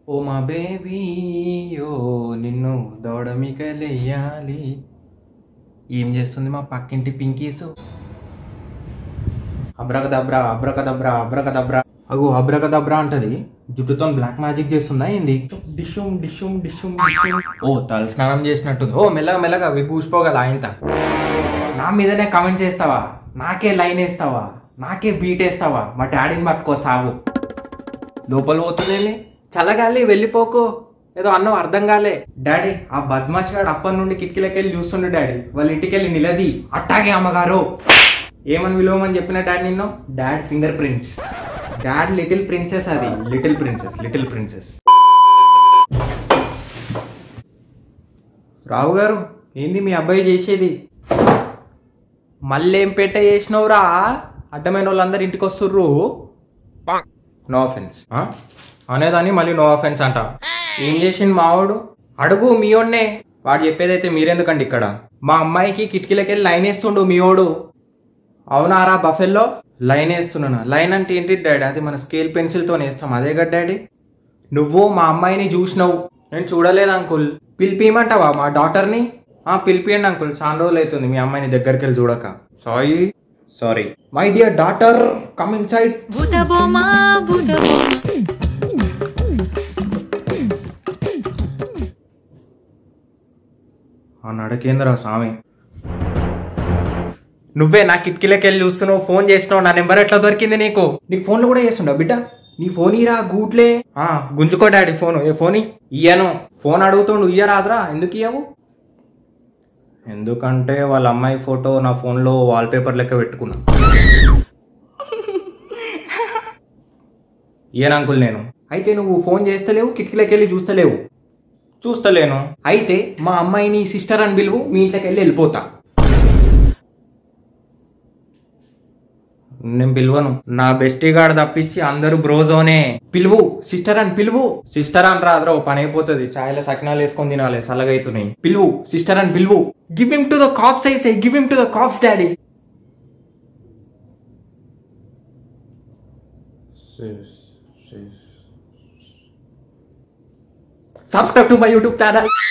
ఓ మా బేబీ ఓ నిన్ను దౌడమికలేయాలి ఏం చేస్తుంది మా పక్కింటి పింకీసు అబ్రకదబ్రా అబ్రకదబ్రా అబ్రకదబ్రా అగు అబ్రకదబ్రా అంటది జుట్టుతో బ్లాక్ మ్యాజిక్ చేస్తుందా ఏంది డిషుమ్ డిషుమ్ డిషుమ్ డిషుమ్ ఓ తల స్నానం చేసినట్టుంది ఓ మెల్లగా మెల్లగా విగూసిపోగల ఆయనత నా మీదనే కమెంట్ చేస్తావా నాకే లైన్ వేస్తావా నాకే బీట్ వేస్తావా మా డాడీని పట్టుకో సాగు లోపల పోతుందేమి చల్లగాలి వెళ్ళిపోకు ఏదో అన్నం అర్థం కాలే డాడీ ఆ బద్మాష్ గాడు అప్పటి నుండి కిటికీలకి వెళ్ళి చూస్తుండే డాడీ వాళ్ళ ఇంటికి వెళ్ళి నిలది అట్టాగే అమ్మగారు ఏమని విలువమని చెప్పిన డాడీ నిన్ను dad finger prints dad little princess అది little princess little princess Rao గారు ఏంది మీ అబ్బాయి చేసేది మళ్ళీ ఏం పెట్ట చేసినవురా అడ్డమైన వాళ్ళందరూ ఇంటికి వస్తుర్రు నో అఫెన్స్ అనేదాన్ని మళ్ళీ నో అఫెన్స్ అంట ఏం చేసిండు మావాడు అడుగు మీయోడ్నే వాడు చెప్పేదైతే మీరెందుకండి ఇక్కడ మా అమ్మాయికి కిటికీలకి వెళ్ళి లైన్ వేస్తుండు మీయోడు అవునారా బఫెల్లో లైన్ వేస్తున్నాను లైన్ అంటే ఏంటి డాడీ అది మన స్కేల్ పెన్సిల్తో వేస్తాం అదే కదా డాడీ నువ్వు మా అమ్మాయిని చూసినావు నేను చూడలేదు అంకుల్ పిలిపియమంటావా మా డాటర్ని ఆ పిలిపియండి అంకుల్ చాలా రోజులు అవుతుంది మీ అమ్మాయిని దగ్గరికి వెళ్ళి చూడక sorry sorry my dear daughter come inside భూత బొమ్మ భూత బొమ్మ ఆ నడకేంద్ర స్వామి నువ్వే నా కిటికీలోకి వెళ్ళి చూస్తున్నావు ఫోన్ చేసినావు నా నెంబర్ ఎట్లా దొరికింది నీకు నీకు ఫోన్లో కూడా చేస్తుండవు బిడ్డ నీ ఫోన్ ఇరా గూట్లే ఆ గుంజుకో డాడీ ఫోన్ ఏ ఫోన్ ఇ- ఇయ్యను ఫోన్ అడుగుతుండు ఇయ్యరాదురా ఎందుకు ఇయ్యవు ఎందుకంటే వాళ్ళ అమ్మాయి ఫోటో నా ఫోన్లో వాల్పేపర్ లెక్క పెట్టుకున్నా ఇయ్యను అంకుల్ నేను అయితే నువ్వు ఫోన్ చేస్తలేవు కిటికీలోకి వెళ్ళి చూస్తలేవు చూస్తలేను అయితే మా అమ్మాయిని సిస్టర్ అని పిలువు మీ ఇంట్లోకి వెళ్ళి వెళ్ళిపోతా నేను పిలువను నా బెస్టీ గాడు తప్పించి అందరూ బ్రోజోనే పిలువు సిస్టర్ అని పిలువు సిస్టర్ అని రాదురా ఓ పని అయిపోతుంది చాయల సకినాలు వేసుకొని తినాలి సల్లగైతున్నాయి పిలువు సిస్టర్ అని పిలువు give him to the cops అయితే give him to the cops daddy subscribe to my YouTube channel